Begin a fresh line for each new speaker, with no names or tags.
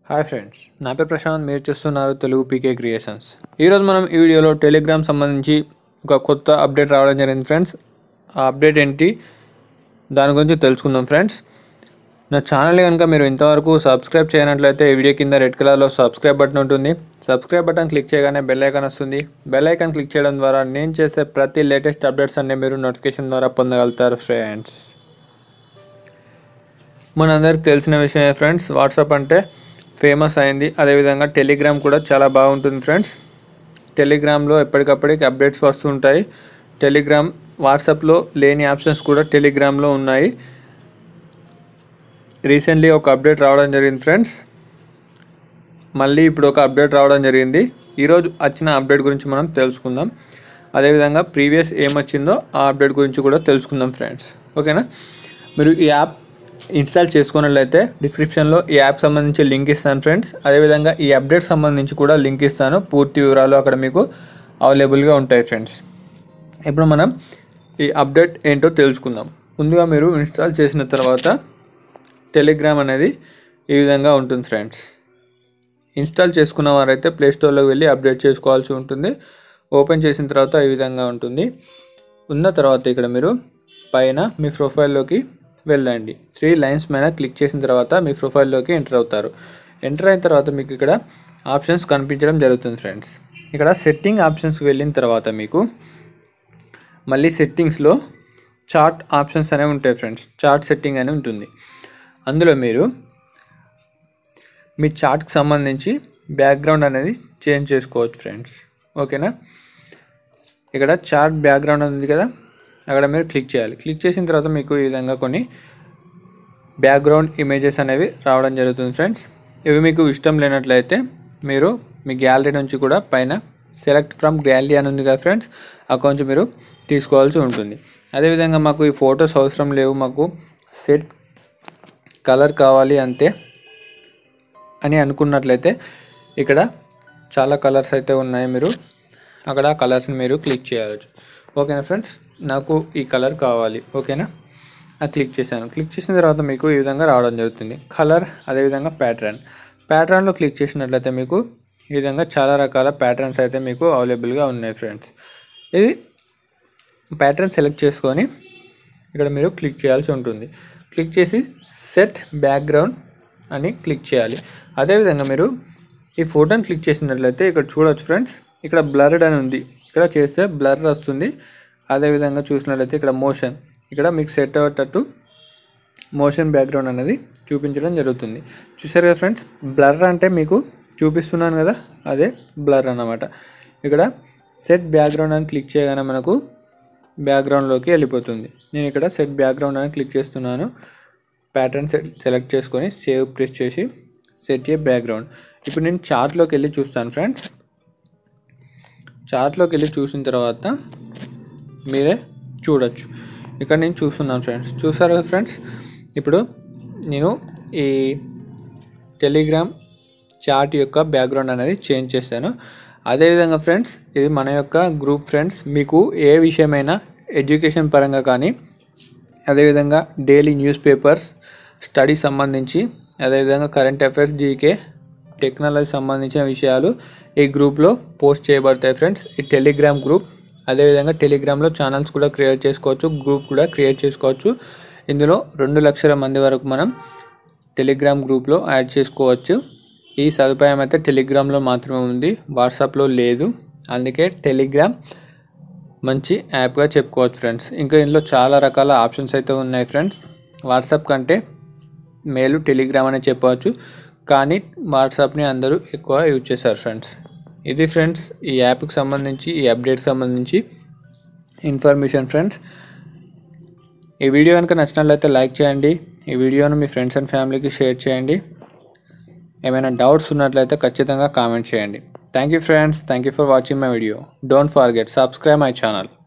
hi friends నా పేరు ప్రశాంత్ మీరు చూస్తున్నారు తెలుగు పీకే క్రియేషన్స్ ఈరోజు మనం ఈ వీడియోలో టెలిగ్రామ్ సంబంధించి ఒక కొత్త అప్డేట్ రావడం జరిగింది ఫ్రెండ్స్ ఆ అప్డేట్ ఏంటి దాని గురించి తెలుసుకుందాం ఫ్రెండ్స్ నా ఛానల్ కనుక మీరు ఇంతవరకు సబ్స్క్రైబ్ చేయనట్లయితే ఈ వీడియో కింద రెడ్ కలర్లో సబ్స్క్రైబ్ బటన్ ఉంటుంది సబ్స్క్రైబ్ బటన్ క్లిక్ చేయగానే బెల్ ఐకాన్ వస్తుంది బెల్ ఐకాన్ క్లిక్ చేయడం ద్వారా నేను చేసే ప్రతి లేటెస్ట్ అప్డేట్స్ అన్ని మీరు నోటిఫికేషన్ ద్వారా పొందగలుగుతారు ఫ్రెండ్స్ మనందరికి తెలిసిన విషయమే ఫ్రెండ్స్ వాట్సాప్ అంటే ఫేమస్ అయింది అదేవిధంగా టెలిగ్రామ్ కూడా చాలా బాగుంటుంది ఫ్రెండ్స్ టెలిగ్రామ్లో ఎప్పటికప్పటికి అప్డేట్స్ వస్తుంటాయి టెలిగ్రామ్ వాట్సాప్లో లేని ఆప్షన్స్ కూడా టెలిగ్రామ్లో ఉన్నాయి రీసెంట్లీ ఒక అప్డేట్ రావడం జరిగింది ఫ్రెండ్స్ మళ్ళీ ఇప్పుడు ఒక అప్డేట్ రావడం జరిగింది ఈరోజు వచ్చిన అప్డేట్ గురించి మనం తెలుసుకుందాం అదేవిధంగా ప్రీవియస్ ఏమొచ్చిందో ఆ అప్డేట్ గురించి కూడా తెలుసుకుందాం ఫ్రెండ్స్ ఓకేనా మీరు ఈ యాప్ ఇన్స్టాల్ చేసుకున్నట్లయితే డిస్క్రిప్షన్లో ఈ యాప్ సంబంధించి లింక్ ఇస్తాను ఫ్రెండ్స్ అదేవిధంగా ఈ అప్డేట్ సంబంధించి కూడా లింక్ ఇస్తాను పూర్తి వివరాలు అక్కడ మీకు అవైలబుల్గా ఉంటాయి ఫ్రెండ్స్ ఇప్పుడు మనం ఈ అప్డేట్ ఏంటో తెలుసుకుందాం ముందుగా మీరు ఇన్స్టాల్ చేసిన తర్వాత టెలిగ్రామ్ అనేది ఈ విధంగా ఉంటుంది ఫ్రెండ్స్ ఇన్స్టాల్ చేసుకున్న వారైతే ప్లేస్టోర్లోకి వెళ్ళి అప్డేట్ చేసుకోవాల్సి ఉంటుంది ఓపెన్ చేసిన తర్వాత ఈ విధంగా ఉంటుంది ఉన్న తర్వాత ఇక్కడ మీరు పైన మీ ప్రొఫైల్లోకి వెళ్ళండి త్రీ లైన్స్ మీద క్లిక్ చేసిన తర్వాత మీ ప్రొఫైల్లోకి ఎంటర్ అవుతారు ఎంటర్ అయిన తర్వాత మీకు ఇక్కడ ఆప్షన్స్ కనిపించడం జరుగుతుంది ఫ్రెండ్స్ ఇక్కడ సెట్టింగ్ ఆప్షన్స్కి వెళ్ళిన తర్వాత మీకు మళ్ళీ సెట్టింగ్స్లో చార్ట్ ఆప్షన్స్ అనేవి ఉంటాయి ఫ్రెండ్స్ చార్ట్ సెట్టింగ్ అని ఉంటుంది అందులో మీరు మీ చార్ట్కి సంబంధించి బ్యాక్గ్రౌండ్ అనేది చేంజ్ చేసుకోవచ్చు ఫ్రెండ్స్ ఓకేనా ఇక్కడ చార్ట్ బ్యాక్గ్రౌండ్ ఉంది కదా అక్కడ మీరు క్లిక్ చేయాలి క్లిక్ చేసిన తర్వాత మీకు ఈ విధంగా కొన్ని బ్యాక్గ్రౌండ్ ఇమేజెస్ అనేవి రావడం జరుగుతుంది ఫ్రెండ్స్ ఇవి మీకు ఇష్టం లేనట్లయితే మీరు మీ గ్యాలరీ నుంచి కూడా పైన సెలెక్ట్ ఫ్రమ్ గ్యాలరీ అని ఉంది కదా ఫ్రెండ్స్ అక్కడ నుంచి మీరు తీసుకోవాల్సి ఉంటుంది అదేవిధంగా మాకు ఈ ఫొటోస్ అవసరం లేవు మాకు సెట్ కలర్ కావాలి అంతే అని అనుకున్నట్లయితే ఇక్కడ చాలా కలర్స్ అయితే ఉన్నాయి మీరు అక్కడ కలర్స్ని మీరు క్లిక్ చేయవచ్చు ఓకేనా ఫ్రెండ్స్ నాకు ఈ కలర్ కావాలి ఓకేనా అది క్లిక్ చేశాను క్లిక్ చేసిన తర్వాత మీకు ఈ విధంగా రావడం జరుగుతుంది కలర్ అదేవిధంగా ప్యాటర్న్ ప్యాటర్న్లో క్లిక్ చేసినట్లయితే మీకు ఈ విధంగా చాలా రకాల ప్యాటర్న్స్ అయితే మీకు అవైలబుల్గా ఉన్నాయి ఫ్రెండ్స్ ఇది ప్యాటర్న్ సెలెక్ట్ చేసుకొని ఇక్కడ మీరు క్లిక్ చేయాల్సి ఉంటుంది క్లిక్ చేసి సెట్ బ్యాక్గ్రౌండ్ అని క్లిక్ చేయాలి అదేవిధంగా మీరు ఈ ఫోటోని క్లిక్ చేసినట్లయితే ఇక్కడ చూడవచ్చు ఫ్రెండ్స్ ఇక్కడ బ్లర్డ్ అని ఉంది ఇక్కడ చేస్తే బ్లర్ వస్తుంది అదేవిధంగా చూసినట్లయితే ఇక్కడ మోషన్ ఇక్కడ మీకు సెట్ అయ్యేటట్టు మోషన్ బ్యాక్గ్రౌండ్ అనేది చూపించడం జరుగుతుంది చూసారు కదా ఫ్రెండ్స్ బ్లర్ అంటే మీకు చూపిస్తున్నాను కదా అదే బ్లర్ అన్నమాట ఇక్కడ సెట్ బ్యాక్గ్రౌండ్ అని క్లిక్ చేయగానే మనకు బ్యాక్గ్రౌండ్లోకి వెళ్ళిపోతుంది నేను ఇక్కడ సెట్ బ్యాక్గ్రౌండ్ అని క్లిక్ చేస్తున్నాను ప్యాటర్న్ సెట్ సెలెక్ట్ చేసుకొని సేవ్ ప్రెస్ చేసి సెట్ ఏ బ్యాక్గ్రౌండ్ ఇప్పుడు నేను చార్ట్లోకి వెళ్ళి చూస్తాను ఫ్రెండ్స్ చార్ట్లోకి వెళ్ళి చూసిన తర్వాత మీరే చూడొచ్చు ఇక్కడ నేను చూస్తున్నాను ఫ్రెండ్స్ చూసారు కదా ఫ్రెండ్స్ ఇప్పుడు నేను ఈ టెలిగ్రామ్ చార్ట్ యొక్క బ్యాక్గ్రౌండ్ అనేది చేంజ్ చేశాను అదేవిధంగా ఫ్రెండ్స్ ఇది మన యొక్క గ్రూప్ ఫ్రెండ్స్ మీకు ఏ విషయమైనా ఎడ్యుకేషన్ పరంగా కానీ అదేవిధంగా డైలీ న్యూస్ పేపర్స్ స్టడీ సంబంధించి అదేవిధంగా కరెంట్ అఫైర్స్ జీకే టెక్నాలజీ సంబంధించిన విషయాలు ఈ గ్రూప్లో పోస్ట్ చేయబడతాయి ఫ్రెండ్స్ ఈ టెలిగ్రామ్ గ్రూప్ అదేవిధంగా టెలిగ్రామ్లో ఛానల్స్ కూడా క్రియేట్ చేసుకోవచ్చు గ్రూప్ కూడా క్రియేట్ చేసుకోవచ్చు ఇందులో రెండు లక్షల మంది వరకు మనం టెలిగ్రామ్ గ్రూప్లో యాడ్ చేసుకోవచ్చు ఈ సదుపాయం అయితే టెలిగ్రామ్లో మాత్రమే ఉంది వాట్సాప్లో లేదు అందుకే టెలిగ్రామ్ మంచి యాప్గా చెప్పుకోవచ్చు ఫ్రెండ్స్ ఇంకా ఇందులో చాలా రకాల ఆప్షన్స్ అయితే ఉన్నాయి ఫ్రెండ్స్ వాట్సాప్ కంటే మేలు టెలిగ్రామ్ అనే చెప్పవచ్చు కానీ వాట్సాప్ని అందరూ ఎక్కువ యూజ్ చేస్తారు ఫ్రెండ్స్ ఇది ఫ్రెండ్స్ ఈ యాప్కి సంబంధించి ఈ అప్డేట్ సంబంధించి ఇన్ఫర్మేషన్ ఫ్రెండ్స్ ఈ వీడియో కనుక నచ్చినట్లయితే లైక్ చేయండి ఈ వీడియోను మీ ఫ్రెండ్స్ అండ్ ఫ్యామిలీకి షేర్ చేయండి ఏమైనా డౌట్స్ ఉన్నట్లయితే ఖచ్చితంగా కామెంట్ చేయండి thank you friends thank you for watching my video don't forget subscribe my channel